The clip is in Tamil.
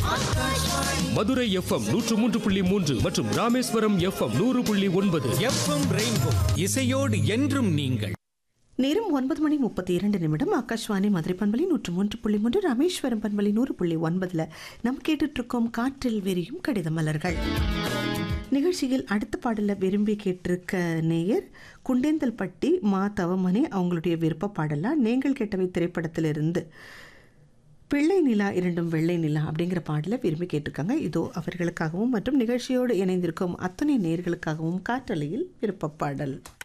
மதுரை எஃப்எம் நூற்று மூன்று புள்ளி மூன்று மற்றும் ராமேஸ்வரம் எஃப்எம் நூறு புள்ளி ஒன்பது எஃப்எம் ரெயின்போ இசையோடு என்றும் நீங்கள் நேரம் ஒன்பது மணி முப்பத்தி இரண்டு நிமிடம் ஆகாஷ்வாணி மதுரை பண்பலி நூற்று மூன்று புள்ளி மூன்று ராமேஸ்வரம் பண்பலி நூறு புள்ளி ஒன்பதுல நம்ம கேட்டுட்டு இருக்கோம் காற்றில் விரியும் கடித மலர்கள் நிகழ்ச்சியில் அடுத்த பாடல விரும்பி கேட்டிருக்க நேயர் குண்டேந்தல்பட்டி மா தவமணி அவங்களுடைய விருப்ப பாடலா நீங்கள் கேட்டவை திரைப்படத்திலிருந்து பிள்ளை நிலா இரண்டும் வெள்ளை நிலா அப்படிங்கிற பாடலை விரும்பி கேட்டிருக்காங்க இதோ அவர்களுக்காகவும் மற்றும் நிகழ்ச்சியோடு இணைந்திருக்கும் அத்தனை நேர்களுக்காகவும் காற்றலையில் விருப்ப பாடல்